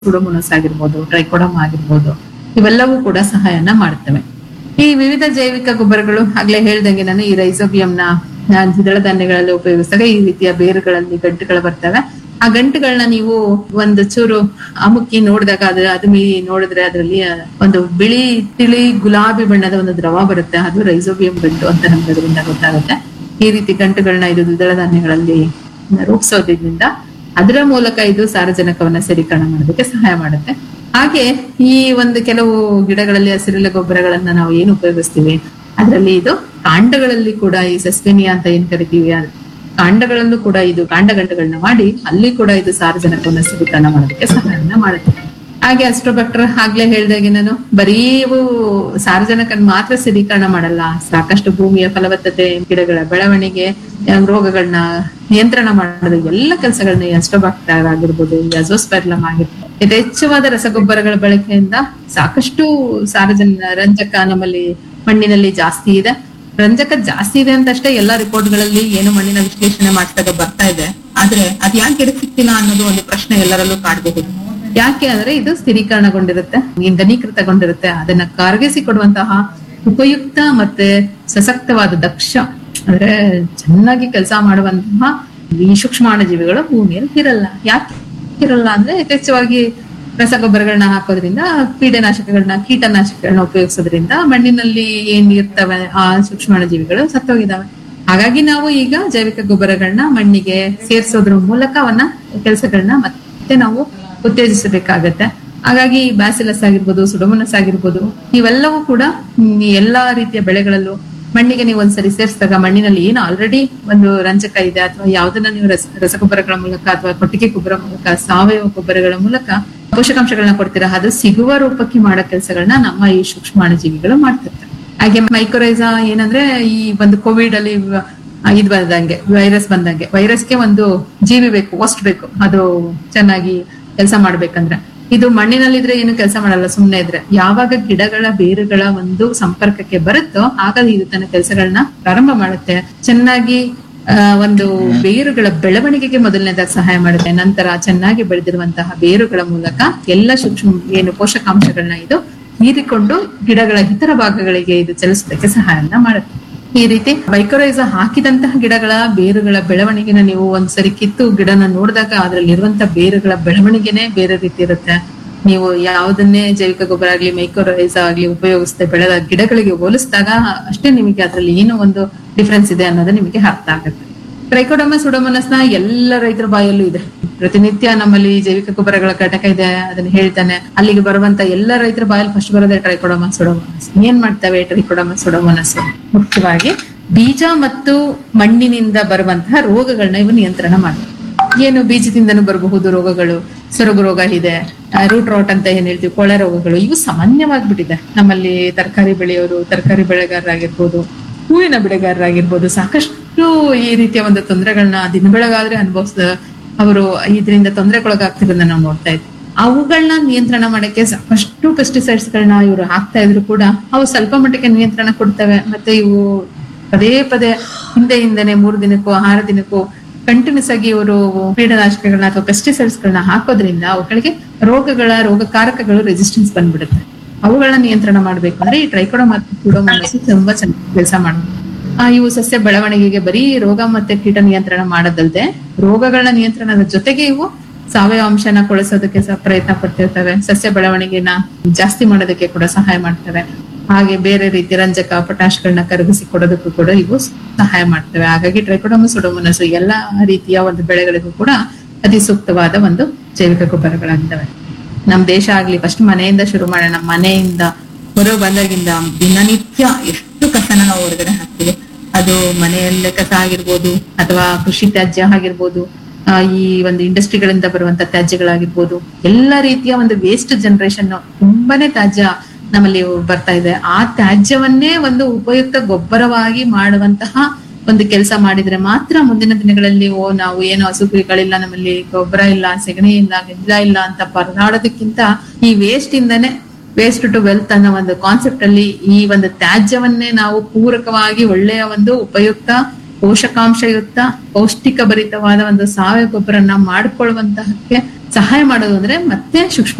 ಸುಡೋಮೊನಸ್ ಆಗಿರ್ಬೋದು ಟ್ರೈಕೋಡಮ್ ಆಗಿರ್ಬೋದು ಇವೆಲ್ಲವೂ ಕೂಡ ಸಹಾಯನ ಮಾಡ್ತವೆ ಈ ವಿವಿಧ ಜೈವಿಕ ಗೊಬ್ಬರಗಳು ಆಗ್ಲೇ ಹೇಳ್ದಂಗೆ ನಾನು ಈ ರೈಸೋಬಿಯಂನ ದ್ವಿದಳ ಧಾನ್ಯಗಳಲ್ಲಿ ಉಪಯೋಗಿಸಿದಾಗ ಈ ರೀತಿಯ ಬೇರುಗಳಲ್ಲಿ ಗಂಟುಗಳು ಬರ್ತವೆ ಆ ಗಂಟುಗಳನ್ನ ನೀವು ಒಂದು ಚೂರು ಅಮುಕ್ಕಿ ನೋಡಿದಾಗ ಅದ್ರ ಅದು ಮೀ ನೋಡಿದ್ರೆ ಅದರಲ್ಲಿ ಒಂದು ಬಿಳಿ ತಿಳಿ ಗುಲಾಬಿ ಬಣ್ಣದ ಒಂದು ದ್ರವ ಬರುತ್ತೆ ಅದು ರೈಸೋಬಿಯಂ ಗಂಟು ಅಂತ ನಮ್ಗೆ ಅದರಿಂದ ಗೊತ್ತಾಗುತ್ತೆ ಈ ರೀತಿ ಗಂಟುಗಳನ್ನ ಇದು ದ್ವಿದಳ ಧಾನ್ಯಗಳಲ್ಲಿ ರೂಪಿಸೋದ್ರಿಂದ ಅದರ ಮೂಲಕ ಇದು ಸಾರಜನಕವನ್ನ ಸೇರೀಕರಣ ಮಾಡೋದಕ್ಕೆ ಸಹಾಯ ಮಾಡುತ್ತೆ ಹಾಗೆ ಈ ಒಂದು ಕೆಲವು ಗಿಡಗಳಲ್ಲಿ ಹಸಿರೆಲೆ ಗೊಬ್ಬರಗಳನ್ನ ನಾವು ಏನು ಉಪಯೋಗಿಸ್ತೀವಿ ಅದರಲ್ಲಿ ಇದು ಕಾಂಡಗಳಲ್ಲಿ ಕೂಡ ಈ ಸಸ್ಪೆನಿಯಾ ಅಂತ ಏನ್ ಕರಿತೀವಿ ಆ ಕಾಂಡಗಳಲ್ಲೂ ಕೂಡ ಇದು ಕಾಂಡಗಂಟುಗಳನ್ನ ಮಾಡಿ ಅಲ್ಲಿ ಕೂಡ ಇದು ಸಾರಜನಕವನ್ನ ಸ್ಥಿರೀಕರಣ ಮಾಡೋದಕ್ಕೆ ಸಹಾಯವನ್ನ ಮಾಡುತ್ತೆ ಹಾಗೆ ಅಸ್ಟ್ರೋಬಕ್ಟರ್ ಆಗ್ಲೇ ಹೇಳ್ದಾಗೆ ನಾನು ಬರೀ ಇವು ಸಾರಜನಕನ್ ಮಾತ್ರ ಸ್ಥಿರೀಕರಣ ಮಾಡಲ್ಲ ಸಾಕಷ್ಟು ಭೂಮಿಯ ಫಲವತ್ತತೆ ಗಿಡಗಳ ಬೆಳವಣಿಗೆ ಆ, ರೋಗಗಳನ್ನ ನಿಯಂತ್ರಣ ಮಾಡೋದು ಎಲ್ಲ ಕೆಲಸಗಳನ್ನ ಈ ಅಸ್ಟ್ರೋಬಕ್ಟರ್ ಆಗಿರ್ಬೋದು ಈ ಅಜೋಸ್ಪೆರ್ಲಮ್ ಆಗಿರ್ಬೋದು ಯಥೇಚ್ಛವಾದ ರಸಗೊಬ್ಬರಗಳ ಬಳಕೆಯಿಂದ ಸಾಕಷ್ಟು ಸಾರಜನ ರಂಜಕ ನಮ್ಮಲ್ಲಿ ಮಣ್ಣಿನಲ್ಲಿ ಜಾಸ್ತಿ ಇದೆ ರಂಜಕ ಜಾಸ್ತಿ ಇದೆ ಅಂತ ಅಷ್ಟೇ ಎಲ್ಲಾ ರಿಪೋರ್ಟ್ಗಳಲ್ಲಿ ಏನು ಮಣ್ಣಿನ ವಿಶ್ಲೇಷಣೆ ಮಾಡಿಸಿದಾಗ ಬರ್ತಾ ಇದೆ ಆದ್ರೆ ಅದ್ ಯಾಕೆ ಗಿಡಕ್ಕೆ ಸಿಕ್ತಿಲ್ಲ ಅನ್ನೋದು ಒಂದು ಪ್ರಶ್ನೆ ಎಲ್ಲರಲ್ಲೂ ಕಾಡಬಹುದು ಯಾಕೆ ಅಂದ್ರೆ ಇದು ಸ್ಥಿರೀಕರಣಗೊಂಡಿರುತ್ತೆ ಘನೀಕೃತಗೊಂಡಿರುತ್ತೆ ಅದನ್ನ ಕರಗಿಸಿ ಕೊಡುವಂತಹ ಉಪಯುಕ್ತ ಮತ್ತೆ ಸಶಕ್ತವಾದ ದಕ್ಷ ಅಂದ್ರೆ ಚೆನ್ನಾಗಿ ಕೆಲಸ ಮಾಡುವಂತಹ ಈ ಸೂಕ್ಷ್ಮಾಣು ಜೀವಿಗಳು ಭೂಮಿಯಲ್ಲಿ ಇರಲ್ಲ ಯಾಕೆ ಇರಲ್ಲ ಅಂದ್ರೆ ಯಥೇಚ್ಛವಾಗಿ ರಸಗೊಬ್ಬರಗಳನ್ನ ಹಾಕೋದ್ರಿಂದ ಕೀಟನಾಶಕಗಳನ್ನ ಕೀಟನಾಶಕಗಳನ್ನ ಉಪಯೋಗಿಸೋದ್ರಿಂದ ಮಣ್ಣಿನಲ್ಲಿ ಏನ್ ಇರ್ತವೆ ಆ ಸೂಕ್ಷ್ಮಾಣು ಜೀವಿಗಳು ಸತ್ತೋಗಿದಾವೆ ಹಾಗಾಗಿ ನಾವು ಈಗ ಜೈವಿಕ ಗೊಬ್ಬರಗಳನ್ನ ಮಣ್ಣಿಗೆ ಸೇರಿಸೋದ್ರ ಮೂಲಕ ಅವನ್ನ ಕೆಲಸಗಳನ್ನ ಮತ್ತೆ ನಾವು ಉತ್ತೇಜಿಸಬೇಕಾಗತ್ತೆ ಹಾಗಾಗಿ ಬ್ಯಾಸಿಲಸ್ ಆಗಿರ್ಬೋದು ಸುಡೋಮನಸ್ ಆಗಿರ್ಬೋದು ಇವೆಲ್ಲವೂ ಕೂಡ ಹ್ಮ್, ಈ ಎಲ್ಲಾ ರೀತಿಯ ಬೆಳೆಗಳಲ್ಲೂ ಮಣ್ಣಿಗೆ ನೀವು ಒಂದ್ಸರಿ ಸೇರಿಸಿದಾಗ ಮಣ್ಣಿನಲ್ಲಿ ಏನು ಆಲ್ರೆಡಿ ಒಂದು ರಂಜಕ ಇದೆ ಅಥವಾ ಯಾವ್ದನ್ನ ನೀವು ರಸ ರಸಗೊಬ್ಬರಗಳ ಮೂಲಕ ಅಥವಾ ಕೊಟ್ಟಿಗೆ ಗೊಬ್ಬರ ಮೂಲಕ ಸಾವಯವ ಗೊಬ್ಬರಗಳ ಮೂಲಕ ಪೋಷಕಾಂಶಗಳನ್ನ ಕೊಡ್ತೀರಾ ಅದು ಸಿಗುವ ರೂಪಕ್ಕೆ ಮಾಡೋ ಕೆಲಸಗಳನ್ನ ನಮ್ಮ ಈ ಸೂಕ್ಷ್ಮಾಣುಜೀವಿಗಳು ಮಾಡ್ತಿರ್ತಾರೆ ಹಾಗೆ ಮೈಕ್ರೋರೈಸಾ ಏನಂದ್ರೆ ಈ ಒಂದು ಕೋವಿಡ್ ಅಲ್ಲಿ ಆ, ಇದ್ ಬಂದಂಗೆ ವೈರಸ್ ಬಂದಂಗೆ ವೈರಸ್ಗೆ ಒಂದು ಜೀವಿ ಬೇಕು ವಸ್ಟ್ ಬೇಕು ಅದು ಚೆನ್ನಾಗಿ ಕೆಲಸ ಮಾಡ್ಬೇಕಂದ್ರೆ ಇದು ಮಣ್ಣಿನಲ್ಲಿದ್ರೆ ಏನು ಕೆಲಸ ಮಾಡಲ್ಲ ಸುಮ್ನೆ ಇದ್ರೆ ಯಾವಾಗ ಗಿಡಗಳ ಬೇರುಗಳ ಒಂದು ಸಂಪರ್ಕಕ್ಕೆ ಬರುತ್ತೋ ಆಗ ಇದು ತನ್ನ ಕೆಲಸಗಳನ್ನ ಪ್ರಾರಂಭ ಮಾಡುತ್ತೆ ಚೆನ್ನಾಗಿ ಆ, ಒಂದು ಬೇರುಗಳ ಬೆಳವಣಿಗೆಗೆ ಮೊದಲನೇದಾಗಿ ಸಹಾಯ ಮಾಡುತ್ತೆ ನಂತರ ಚೆನ್ನಾಗಿ ಬೆಳೆದಿರುವಂತಹ ಬೇರುಗಳ ಮೂಲಕ ಎಲ್ಲ ಸೂಕ್ಷ್ಮ ಏನು ಪೋಷಕಾಂಶಗಳನ್ನ ಇದು ಹೀರಿಕೊಂಡು ಗಿಡಗಳ ಇತರ ಭಾಗಗಳಿಗೆ ಇದು ಚಲಿಸೋದಕ್ಕೆ ಸಹಾಯವನ್ನ ಮಾಡುತ್ತೆ ಈ ರೀತಿ ಮೈಕ್ರೋರೈಸ ಹಾಕಿದಂತಹ ಗಿಡಗಳ ಬೇರುಗಳ ಬೆಳವಣಿಗೆನ ನೀವು ಒಂದ್ಸರಿ ಕಿತ್ತು ಗಿಡನ ನೋಡಿದಾಗ ಅದ್ರಲ್ಲಿ ಇರುವಂತ ಬೇರುಗಳ ಬೆಳವಣಿಗೆನೆ ಬೇರೆ ರೀತಿ ಇರುತ್ತೆ ನೀವು ಯಾವುದನ್ನೇ ಜೈವಿಕ ಗೊಬ್ಬರ ಆಗ್ಲಿ ಮೈಕ್ರೋರೈಸ ಆಗ್ಲಿ ಉಪಯೋಗಿಸದೆ ಬೆಳೆದ ಗಿಡಗಳಿಗೆ ಹೋಲಿಸಿದಾಗ ಅಷ್ಟೇ ನಿಮಗೆ ಅದ್ರಲ್ಲಿ ಏನೋ ಒಂದು ಡಿಫ್ರೆನ್ಸ್ ಇದೆ ಅನ್ನೋದು ನಿಮಗೆ ಅರ್ಥ ಆಗುತ್ತೆ ಟ್ರೈಕೋಡಮಸ್ ಸುಡೋಮನಸ್ನ ಎಲ್ಲ ರೈತರ ಬಾಯಲ್ಲೂ ಇದೆ ಪ್ರತಿನಿತ್ಯ ನಮ್ಮಲ್ಲಿ ಜೈವಿಕ ಗೊಬ್ಬರಗಳ ಘಟಕ ಇದೆ ಅದನ್ನ ಹೇಳ್ತಾನೆ ಅಲ್ಲಿಗೆ ಬರುವಂತ ಎಲ್ಲ ರೈತರ ಬಾಯಲ್ಲಿ ಫಸ್ಟ್ ಬರೋದೇ ಟ್ರೈಕೋಡಮಸ್ ಸುಡೋಮನಸ್ ಏನ್ ಮಾಡ್ತವೆ ಟ್ರೈಕೋಡಮಸ್ ಸುಡೋಮನಸ್ ಮುಖ್ಯವಾಗಿ ಬೀಜ ಮತ್ತು ಮಣ್ಣಿನಿಂದ ಬರುವಂತಹ ರೋಗಗಳನ್ನ ಇವು ನಿಯಂತ್ರಣ ಮಾಡ್ತವೆ ಏನು ಬೀಜದಿಂದನೂ ಬರಬಹುದು ರೋಗಗಳು ಸೊರಗು ರೋಗ ಇದೆ ರೂಟ್ ರಾಟ್ ಅಂತ ಏನ್ ಹೇಳ್ತೀವಿ ಕೊಳೆ ರೋಗಗಳು ಇವು ಸಾಮಾನ್ಯವಾಗ್ಬಿಟ್ಟಿದೆ ನಮ್ಮಲ್ಲಿ ತರಕಾರಿ ಬೆಳೆಯೋರು ತರಕಾರಿ ಬೆಳೆಗಾರರಾಗಿರ್ಬೋದು ಹೂವಿನ ಬೆಳೆಗಾರರಾಗಿರ್ಬೋದು ಸಾಕಷ್ಟು ಈ ರೀತಿಯ ಒಂದು ತೊಂದರೆಗಳನ್ನ ದಿನ ಬೆಳಗಾದ್ರೆ ಅನುಭವಿಸಿದ ಅವರು ಇದರಿಂದ ತೊಂದರೆಗೊಳಗಾಗ್ತಿರೋದನ್ನ ನಾವು ನೋಡ್ತಾ ಇದ್ವಿ ಅವುಗಳನ್ನ ನಿಯಂತ್ರಣ ಮಾಡಕ್ಕೆ ಸಾಕಷ್ಟು ಪೆಸ್ಟಿಸೈಡ್ಸ್ ಗಳನ್ನ ಇವರು ಹಾಕ್ತಾ ಇದ್ರು ಕೂಡ ಅವು ಸ್ವಲ್ಪ ಮಟ್ಟಿಗೆ ನಿಯಂತ್ರಣ ಕೊಡ್ತವೆ ಮತ್ತೆ ಇವು ಪದೇ ಪದೇ ಹಿಂದೆ ಹಿಂದೆನೆ ಮೂರು ದಿನಕ್ಕೂ ಆರು ದಿನಕ್ಕೂ ಕಂಟಿನ್ಯೂಸ್ ಆಗಿ ಇವರು ಕೀಟನಾಶಕಗಳನ್ನ ಅಥವಾ ಪೆಸ್ಟಿಸೈಡ್ಸ್ ಗಳನ್ನ ಹಾಕೋದ್ರಿಂದ ಅವುಗಳಿಗೆ ರೋಗಗಳ ರೋಗಕಾರಕಗಳು ರೆಸಿಸ್ಟೆನ್ಸ್ ಬಂದ್ಬಿಡುತ್ತೆ ಅವುಗಳನ್ನ ನಿಯಂತ್ರಣ ಮಾಡ್ಬೇಕು ಅಂದ್ರೆ ಈ ಟ್ರೈಕೋಡ ಮತ್ತು ಕ್ಯೂಡೋಮೋನಸ್ ತುಂಬಾ ಚೆನ್ನಾಗಿ ಕೆಲಸ ಮಾಡುತ್ತೆ ಆ, ಇವು ಸಸ್ಯ ಬೆಳವಣಿಗೆಗೆ ಬರೀ ರೋಗ ಮತ್ತೆ ಕೀಟ ನಿಯಂತ್ರಣ ಮಾಡೋದಲ್ದೆ ರೋಗಗಳನ್ನ ನಿಯಂತ್ರಣದ ಜೊತೆಗೆ ಇವು ಸಾವಯವ ಅಂಶನ ಕೊಳಿಸೋದಕ್ಕೆ ಸಹ ಪ್ರಯತ್ನ ಪಡ್ತಿರ್ತವೆ ಸಸ್ಯ ಬೆಳವಣಿಗೆನ ಜಾಸ್ತಿ ಮಾಡೋದಕ್ಕೆ ಕೂಡ ಸಹಾಯ ಮಾಡ್ತವೆ ಹಾಗೆ ಬೇರೆ ರೀತಿ ರಂಜಕ ಪೊಟ್ಯಾಶ್ಗಳನ್ನ ಕರಗಿಸಿ ಕೊಡೋದಕ್ಕೂ ಕೂಡ ಇವು ಸಹಾಯ ಮಾಡ್ತವೆ ಹಾಗಾಗಿ ಟ್ರೈಕೋಡಮಸ್ ಸುಡೋಮನಸ್ ಎಲ್ಲಾ ರೀತಿಯ ಒಂದು ಬೆಳೆಗಳಿಗೂ ಕೂಡ ಅತಿ ಸೂಕ್ತವಾದ ಒಂದು ಜೈವಿಕ ಗೊಬ್ಬರಗಳಾಗಿದ್ದಾವೆ ನಮ್ ದೇಶ ಆಗ್ಲಿ ಫಸ್ಟ್ ಮನೆಯಿಂದ ಶುರು ಮಾಡೋಣ ಮನೆಯಿಂದ ಹೊರ ಬಂದಾಗಿಂದ ದಿನನಿತ್ಯ ಎಷ್ಟು ಕಸನ ನಾವು ಹೊರಗಡೆ ಹಾಕ್ತೀವಿ ಅದು ಮನೆಯಲ್ಲೇ ಕಸ ಆಗಿರ್ಬೋದು ಅಥವಾ ಕೃಷಿ ತ್ಯಾಜ್ಯ ಆಗಿರ್ಬೋದು ಆ, ಈ ಒಂದು ಇಂಡಸ್ಟ್ರಿಗಳಿಂದ ಬರುವಂತ ತ್ಯಾಜ್ಯಗಳಾಗಿರ್ಬೋದು ಎಲ್ಲ ರೀತಿಯ ಒಂದು ವೇಸ್ಟ್ ಜನರೇಷನ್ ತುಂಬಾನೇ ತ್ಯಾಜ್ಯ ನಮ್ಮಲ್ಲಿ ಬರ್ತಾ ಇದೆ ಆ ತ್ಯಾಜ್ಯವನ್ನೇ ಒಂದು ಉಪಯುಕ್ತ ಗೊಬ್ಬರವಾಗಿ ಮಾಡುವಂತಹ ಒಂದು ಕೆಲಸ ಮಾಡಿದ್ರೆ ಮಾತ್ರ ಮುಂದಿನ ದಿನಗಳಲ್ಲಿ ಓ ನಾವು ಏನು ಹಸುಕುರಿಗಳಿಲ್ಲ ನಮ್ಮಲ್ಲಿ ಗೊಬ್ಬರ ಇಲ್ಲ ಸೆಗಣಿ ಇಲ್ಲ ಗೆಜ್ಜ ಇಲ್ಲ ಅಂತ ಪರದಾಡೋದಕ್ಕಿಂತ ಈ ವೇಸ್ಟ್ ಇಂದನೇ ವೇಸ್ಟ್ ಟು ವೆಲ್ತ್ ಅನ್ನೋ ಒಂದು ಕಾನ್ಸೆಪ್ಟ್ ಅಲ್ಲಿ ಈ ಒಂದು ತ್ಯಾಜ್ಯವನ್ನೇ ನಾವು ಪೂರಕವಾಗಿ ಒಳ್ಳೆಯ ಒಂದು ಉಪಯುಕ್ತ ಪೋಷಕಾಂಶಯುಕ್ತ ಪೌಷ್ಟಿಕ ಭರಿತವಾದ ಒಂದು ಸಾವಯವ ಗೊಬ್ಬರನ ಮಾಡ್ಕೊಳ್ಳುವಂತಹಕ್ಕೆ ಸಹಾಯ ಮಾಡೋದು ಅಂದ್ರೆ ಮತ್ತೆ ಸೂಕ್ಷ್ಮ